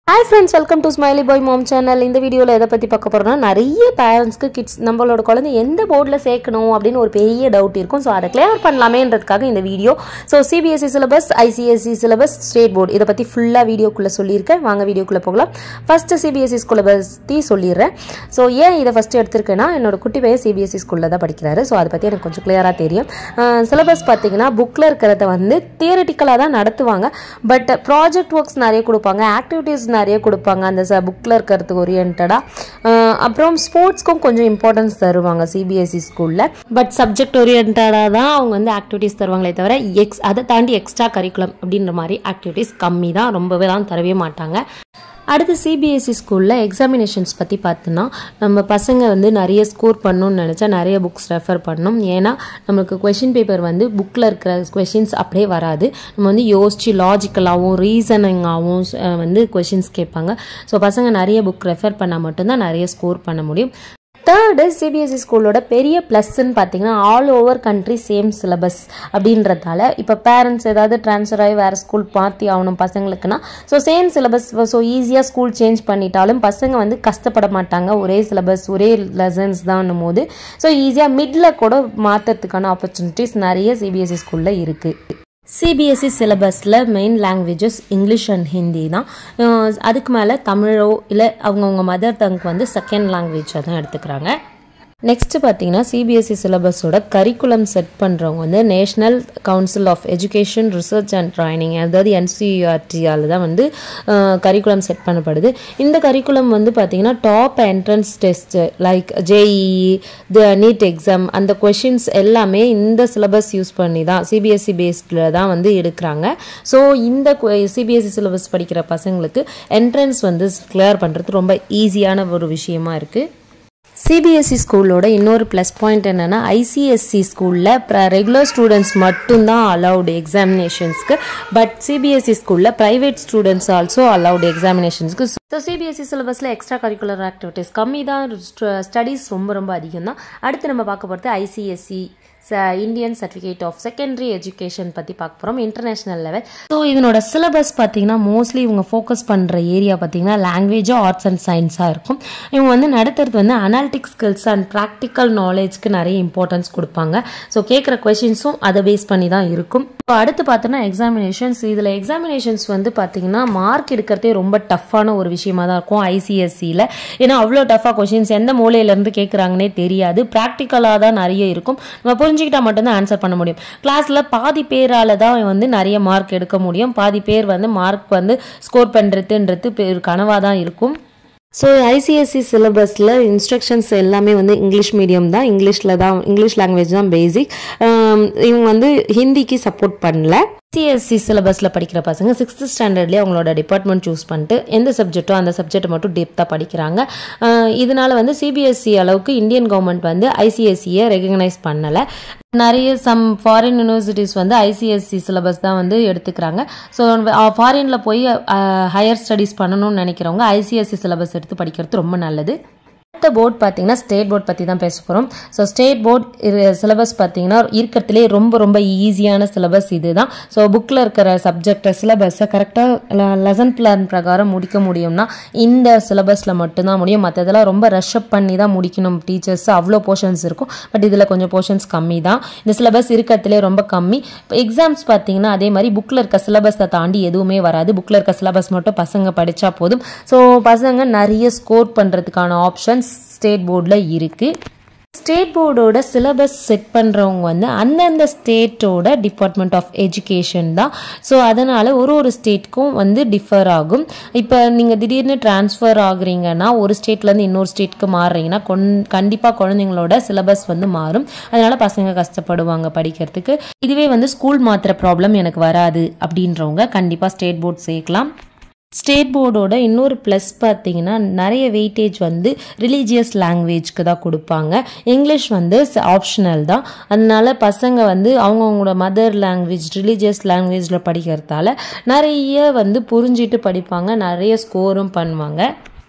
hi friends welcome to smiley boy mom channel இந்த வீடியோவில் எதை பற்றி பார்க்க போகிறோம்னா நிறைய பேரண்ட்ஸ்க்கு கிட்ஸ் நம்மளோட குழந்தை எந்த போர்டில் சேர்க்கணும் அப்படின்னு ஒரு பெரிய டவுட் இருக்கும் ஸோ அதை கிளியர் பண்ணலாமேன்றதுக்காக இந்த video so CBSE syllabus ICSE syllabus state board இதை பற்றி ஃபுல்லாக வீடியோக்குள்ளே சொல்லியிருக்கேன் வாங்க வீடியோக்குள்ளே போகலாம் ஃபஸ்ட்டு சிபிஎஸ்சி ஸ்கூலை பற்றி சொல்லிடுறேன் ஸோ ஏன் இதை ஃபஸ்ட்டு எடுத்திருக்கேன்னா என்னோட குட்டி பையன் சிபிஎஸ்சி ஸ்கூலில் தான் படிக்கிறாரு ஸோ அதை பற்றி எனக்கு கொஞ்சம் கிளியராக தெரியும் சிலபஸ் பார்த்தீங்கன்னா புக்கில் இருக்கிறத வந்து தியரட்டிக்கலாக தான் நடத்துவாங்க பட் ப்ராஜெக்ட் ஒர்க்ஸ் நிறைய கொடுப்பாங்க ஆக்டிவிட்டீஸ் நிறைய கொடுப்பாங்க அந்த ச புக்கில் இருக்கிறதுக்கு ஓரியன்டாக அப்புறம் ஸ்போர்ட்ஸ்க்கும் கொஞ்சம் இம்பார்ட்டன்ஸ் தருவாங்க சிபிஎஸ்சி ஸ்கூலில் பட் சப்ஜெக்ட் ஓரியன்டாக தான் அவங்க வந்து ஆக்டிவிட்டீஸ் தருவாங்களே தவிர எக்ஸ் அதை தாண்டி எக்ஸ்ட்ரா கரிக்குலம் அப்படின்ற மாதிரி ஆக்டிவிட்டீஸ் கம்மி தான் ரொம்பவே தான் தரவே மாட்டாங்க அடுத்து சிபிஎஸ்சி ஸ்கூலில் எக்ஸாமினேஷன்ஸ் பற்றி பார்த்தோன்னா நம்ம பசங்க வந்து நிறைய ஸ்கோர் பண்ணணும்னு நினச்சா நிறைய புக்ஸ் ரெஃபர் பண்ணணும் ஏன்னா நம்மளுக்கு கொஷின் பேப்பர் வந்து புக்கில் இருக்கிற கொஷின்ஸ் அப்படியே வராது நம்ம வந்து யோசிச்சு லாஜிக்கலாகவும் ரீசனிங்காகவும் வந்து கொஷின்ஸ் கேட்பாங்க ஸோ பசங்க நிறைய புக் ரெஃபர் பண்ணால் மட்டும்தான் நிறைய ஸ்கோர் பண்ண முடியும் தேர்டு சிபிஎஸ்சி ஸ்கூலோட பெரிய ப்ளஸ்ன்னு பார்த்தீங்கன்னா all over country same syllabus அப்படின்றதால இப்போ பேரண்ட்ஸ் ஏதாவது ட்ரான்ஸ்ஃபர் ஆகி வேறு ஸ்கூல் மாற்றி ஆகணும் பசங்களுக்குன்னா ஸோ சேம் சிலபஸ் ஸோ ஈஸியாக ஸ்கூல் சேஞ்ச் பண்ணிட்டாலும் பசங்க வந்து கஷ்டப்பட மாட்டாங்க ஒரே சிலபஸ் ஒரே லெசன்ஸ் தான் போது ஸோ ஈஸியாக மிடில் கூட மாற்றுறதுக்கான ஆப்பர்ச்சுனிட்டிஸ் நிறைய சிபிஎஸ்சி ஸ்கூலில் இருக்குது சிபிஎஸ்சி சிலபஸில் main languages English and Hindi தான் அதுக்கு மேலே தமிழோ இல்லை அவங்கவுங்க மதர் டங்க் வந்து செகண்ட் லாங்குவேஜாக தான் எடுத்துக்கிறாங்க நெக்ஸ்ட்டு பார்த்தீங்கன்னா சிபிஎஸ்சி சிலபஸோட கரிக்குலம் செட் பண்ணுறவங்க வந்து national council of education research and training அதாவது என்சிஆர்டியால் தான் வந்து கரிக்குலம் செட் பண்ணப்படுது இந்த கரிக்குலம் வந்து பார்த்தீங்கன்னா top entrance test like JEE the NEET exam அந்த கொஷின்ஸ் எல்லாமே இந்த சிலபஸ் யூஸ் பண்ணி தான் சிபிஎஸ்சி பேஸ்டில் தான் வந்து எடுக்கிறாங்க ஸோ இந்த சிபிஎஸ்சி சிலபஸ் படிக்கிற பசங்களுக்கு என்ட்ரன்ஸ் வந்து கிளியர் பண்ணுறது ரொம்ப ஈஸியான ஒரு விஷயமா இருக்குது சிபிஎஸ்சி ஸ்கூலோட இன்னொரு ப்ளஸ் பாயிண்ட் என்னென்னா ஐசிஎஸ்சி ஸ்கூலில் ரெகுலர் ஸ்டூடெண்ட்ஸ் மட்டும்தான் அலவுடு எக்ஸாமினேஷன்ஸ்க்கு பட் சிபிஎஸ்சி ஸ்கூலில் ப்ரைவேட் ஸ்டூடெண்ட்ஸ் ஆல்சோ அலவுடு எக்ஸாமினேஷன்ஸ்க்கு ஸோ சிபிஎஸ்சி சிலபஸில் எக்ஸ்ட்ரா கரிக்குலர் ஆக்டிவிட்டீஸ் கம்மி தான் ஸ்டடீஸ் ரொம்ப ரொம்ப அதிகம் தான் அடுத்து நம்ம பார்க்க போகிறது ICSE Indian certificate of secondary education பற்றி பார்க்க போகிறோம் இன்டர்நேஷ்னல் லெவல் ஸோ இதனோட சிலபஸ் பார்த்தீங்கன்னா மோஸ்ட்லி இவங்க ஃபோக்கஸ் பண்ணுற ஏரியா பார்த்தீங்கன்னா லாங்குவேஜோ ஆர்ட்ஸ் அண்ட் சயின்ஸாக இருக்கும் இவங்க வந்து நடத்துறது வந்து அனாலிட்டிக் ஸ்கில்ஸ் அண்ட் ப்ராக்டிக்கல் நாலேஜ்க்கு நிறைய இம்பார்ட்டன்ஸ் கொடுப்பாங்க ஸோ கேட்குற கொஷின்ஸும் அதை பேஸ் பண்ணி தான் இருக்கும் இப்போ அடுத்து பார்த்தோன்னா எக்ஸாமினேஷன்ஸ் இதில் எக்ஸாமினேஷன்ஸ் வந்து பார்த்தீங்கன்னா மார்க் எடுக்கிறதே ரொம்ப டஃப்பான ஒரு விஷயமா தான் இருக்கும் ஐசிஎஸ்சியில் ஏன்னா அவ்வளோ டஃப்பாக கொஷின்ஸ் எந்த மூலையிலேருந்து கேட்குறாங்கன்னே தெரியாது ப்ராக்டிக்கலாக தான் நிறைய இருக்கும் நம்ம புரிஞ்சுக்கிட்டா மட்டும்தான் ஆன்சர் பண்ண முடியும் கிளாஸில் பாதி பேரால் தான் வந்து நிறைய மார்க் எடுக்க முடியும் பாதி பேர் வந்து மார்க் வந்து ஸ்கோர் பண்ணுறதுன்றது கனவாக தான் இருக்கும் ஸோ ஐசிஎஸ்சி சிலபஸில் இன்ஸ்ட்ரக்ஷன்ஸ் எல்லாமே வந்து இங்கிலீஷ் மீடியம் தான் இங்கிலீஷில் தான் இங்கிலீஷ் லாங்குவேஜ் தான் பேசிக் இவங்க வந்து ஹிந்திக்கு சப்போர்ட் பண்ணல சிஎஸ்சி சிலபஸில் படிக்கிற பசங்க சிக்ஸ்த் ஸ்டாண்டர்ட்லேயே அவங்களோட டிபார்ட்மெண்ட் சூஸ் பண்ணிட்டு எந்த சப்ஜெக்ட்டோ அந்த சப்ஜெக்ட் மட்டும் டெப்த்தாக படிக்கிறாங்க இதனால வந்து சிபிஎஸ்சி அளவுக்கு இந்தியன் கவர்மெண்ட் வந்து ஐசிஎஸ்சியை ரெகக்னைஸ் பண்ணலை நிறைய சம் ஃபாரின் யூனிவர்சிட்டிஸ் வந்து ஐசிஎஸ்சி சிலபஸ் தான் வந்து எடுத்துக்கிறாங்க ஸோ ஃபாரினில் போய் ஹையர் ஸ்டடீஸ் பண்ணணும்னு நினைக்கிறவங்க ஐசிஎஸ்சி சிலபஸ் எடுத்து படிக்கிறது ரொம்ப நல்லது அடுத்த போர்ட் பார்த்தீங்கன்னா ஸ்டேட் போர்ட் பற்றி தான் பேச போகிறோம் ஸோ ஸ்டேட் போர்ட் சிலபஸ் பார்த்தீங்கன்னா இருக்கிறதுலே ரொம்ப ரொம்ப ஈஸியான சிலபஸ் இது தான் ஸோ புக்கில் இருக்கிற சப்ஜெக்டை சிலபஸை கரெக்டாக லெசன் பிளான் பிரகாரம் முடிக்க முடியும்னா இந்த சிலபஸில் மட்டும்தான் முடியும் மற்றதெல்லாம் ரொம்ப ரஷ்அப் பண்ணி தான் முடிக்கணும் டீச்சர்ஸ் அவ்வளோ போர்ஷன்ஸ் இருக்கும் பட் இதில் கொஞ்சம் போர்ஷன்ஸ் கம்மி தான் இந்த சிலபஸ் இருக்கிறதுலே ரொம்ப கம்மி இப்போ எக்ஸாம்ஸ் பார்த்தீங்கன்னா அதே மாதிரி புக்கில் இருக்க சிலபஸை தாண்டி எதுவுமே வராது புக்கில் இருக்க சிலபஸ் மட்டும் பசங்க படித்தா போதும் ஸோ பசங்க நிறைய ஸ்கோர் பண்ணுறதுக்கான ஆப்ஷன்ஸ் ஸ்டேட் போர்டில் இருக்குது ஸ்டேட் போர்டோட சிலபஸ் செட் பண்ணுறவங்க வந்து அந்தந்த ஸ்டேட்டோட டிபார்ட்மெண்ட் ஆஃப் எஜுகேஷன் தான் ஸோ அதனால் ஒரு ஒரு ஸ்டேட்க்கும் வந்து டிஃபர் ஆகும் இப்போ நீங்கள் திடீர்னு டிரான்ஸ்ஃபர் ஆகுறீங்கன்னா ஒரு ஸ்டேட்லேருந்து இன்னொரு ஸ்டேட்க்கு மாறுறீங்கன்னா கொன் கண்டிப்பாக குழந்தைங்களோட சிலபஸ் வந்து மாறும் அதனால் பசங்க கஷ்டப்படுவாங்க படிக்கிறதுக்கு இதுவே வந்து ஸ்கூல் மாத்திர ப்ராப்ளம் எனக்கு வராது அப்படின்றவங்க கண்டிப்பாக ஸ்டேட் போர்ட் சேர்க்கலாம் ஸ்டேட் போர்டோட இன்னொரு ப்ளஸ் பார்த்தீங்கன்னா நிறைய வெயிட்டேஜ் வந்து ரிலீஜியஸ் லாங்குவேஜ்க்கு தான் கொடுப்பாங்க இங்கிலீஷ் வந்து ஆப்ஷனல் தான் அதனால பசங்க வந்து அவங்கவுங்களோட மதர் லாங்குவேஜ் ரிலீஜியஸ் லாங்குவேஜில் படிக்கிறதால நிறைய வந்து புரிஞ்சிட்டு படிப்பாங்க நிறைய ஸ்கோரும் பண்ணுவாங்க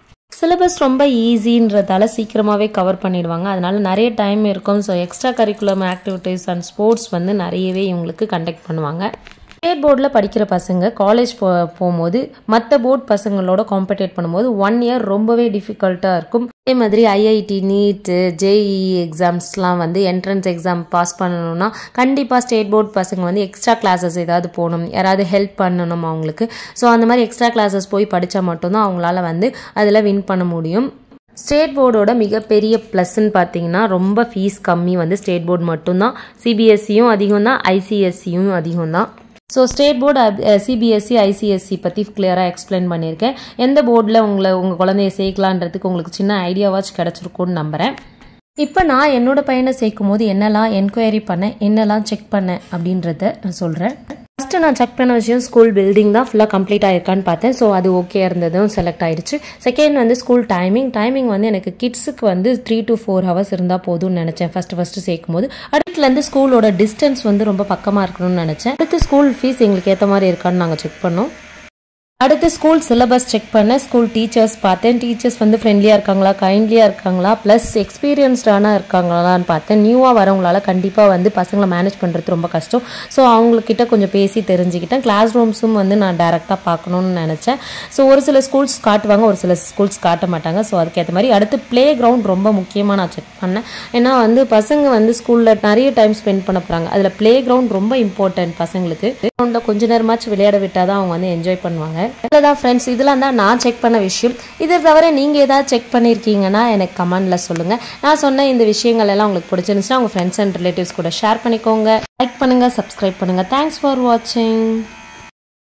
சிலபஸ் ரொம்ப ஈஸின்றதால சீக்கிரமாகவே கவர் பண்ணிடுவாங்க அதனால நிறைய டைம் இருக்கும் so extra curriculum activities and sports வந்து நிறையவே இவங்களுக்கு கண்டக்ட் பண்ணுவாங்க ஸ்டேட் போர்டில் படிக்கிற பசங்க காலேஜ் போ போகும்போது மற்ற போர்ட் பசங்களோட காம்படேட் பண்ணும்போது ஒன் இயர் ரொம்பவே டிஃபிகல்ட்டாக இருக்கும் அதே மாதிரி ஐஐடி நீட்டு ஜேஇ எக்ஸாம்ஸ்லாம் வந்து என்ட்ரன்ஸ் எக்ஸாம் பாஸ் பண்ணணும்னா கண்டிப்பாக ஸ்டேட் போர்ட் பசங்க வந்து எக்ஸ்ட்ரா கிளாஸஸ் ஏதாவது போகணும் யாராவது ஹெல்ப் பண்ணணும் அவங்களுக்கு ஸோ அந்த மாதிரி எக்ஸ்ட்ரா கிளாஸஸ் போய் படித்தா மட்டும்தான் அவங்களால வந்து அதில் வின் பண்ண முடியும் ஸ்டேட் போர்டோட மிகப்பெரிய ப்ளஸ்ன்னு பார்த்தீங்கன்னா ரொம்ப ஃபீஸ் கம்மி வந்து ஸ்டேட் போர்டு மட்டும்தான் சிபிஎஸ்சியும் அதிகம் தான் ஐசிஎஸ்சியும் அதிகம் தான் so state board CBSE ICSE பற்றி கிளியராக எக்ஸ்பிளைன் பண்ணியிருக்கேன் எந்த போர்டில் உங்களை உங்கள் குழந்தைய சேர்க்கலான்றதுக்கு உங்களுக்கு சின்ன ஐடியாவாச்சும் கிடச்சிருக்கும்னு நம்புகிறேன் இப்போ நான் என்னோட பையனை சேர்க்கும் போது என்னெல்லாம் என்கொயரி பண்ணேன் என்னெல்லாம் செக் பண்ணேன் அப்படின்றத நான் சொல்கிறேன் ஃபஸ்ட்டு நான் செக் பண்ண விஷயம் ஸ்கூல் பில்டிங் தான் ஃபுல்லாக கம்ப்ளீட் ஆயிருக்கான்னு பார்த்தேன் ஸோ அது ஓகே இருந்ததும் செலக்ட் ஆயிடுச்சு செகண்ட் வந்து ஸ்கூல் டைமிங் டைமிங் வந்து எனக்கு கிட்ஸுக்கு வந்து த்ரீ டு ஃபோர் ஹவர்ஸ் இருந்தால் போதும்னு நினச்சேன் ஃபஸ்ட்டு ஃபஸ்ட்டு சேர்க்கும் போது அடுத்துலேருந்து ஸ்கூலோட டிஸ்டன்ஸ் வந்து ரொம்ப பக்கமாக இருக்கணும்னு நினச்சேன் அடுத்து ஸ்கூல் ஃபீஸ் எங்களுக்கு ஏற்ற மாதிரி இருக்கான்னு நாங்கள் செக் பண்ணோம் அடுத்து ஸ்கூல் சிலபஸ் செக் பண்ணேன் ஸ்கூல் டீச்சர்ஸ் பார்த்தேன் டீச்சர்ஸ் வந்து ஃப்ரெண்ட்லியாக இருக்காங்களா கைண்ட்லியாக இருக்காங்களா ப்ளஸ் எக்ஸ்பீரியன்ஸ்டான இருக்காங்களான்னு பார்த்தேன் நியூவாக வரவங்களால கண்டிப்பாக வந்து பசங்களை மேனேஜ் பண்ணுறது ரொம்ப கஷ்டம் ஸோ அவங்கக்கிட்ட கொஞ்சம் பேசி தெரிஞ்சுக்கிட்டேன் கிளாஸ் ரூம்ஸும் வந்து நான் டேரெக்டாக பார்க்கணுன்னு நினச்சேன் ஸோ ஒரு சில ஸ்கூல்ஸ் காட்டுவாங்க ஒரு சில ஸ்கூல்ஸ் காட்ட மாட்டாங்க ஸோ அதுக்கேற்ற மாதிரி அடுத்து ப்ளே கிரவுண்ட் ரொம்ப முக்கியமாக நான் செக் பண்ணேன் ஏன்னா வந்து பசங்க வந்து ஸ்கூலில் நிறைய டைம் ஸ்பெண்ட் பண்ண போகிறாங்க அதில் ப்ளே கிரவுண்ட் ரொம்ப இம்பார்ட்டன்ட் பசங்களுக்கு கிரவுண்டில் கொஞ்ச நேரமாச்சும் விளையாட விட்டால் தான் அவங்க வந்து என்ஜாய் பண்ணுவாங்க இவ்வளோதான் ஃப்ரெண்ட்ஸ் இதெல்லாம் தான் நான் செக் பண்ண விஷயம் இதை தவிர நீங்கள் ஏதாவது செக் பண்ணியிருக்கீங்கன்னா எனக்கு கமெண்டில் சொல்லுங்கள் நான் சொன்ன இந்த விஷயங்கள் எல்லாம் உங்களுக்கு பிடிச்சிருந்துச்சுன்னா உங்கள் ஃப்ரெண்ட்ஸ் அண்ட் ரிலேட்டிவ்ஸ் கூட ஷேர் பண்ணிக்கோங்க லைக் பண்ணுங்கள் சப்ஸ்கிரைப் பண்ணுங்கள் தேங்க்ஸ் ஃபார் வாட்சிங்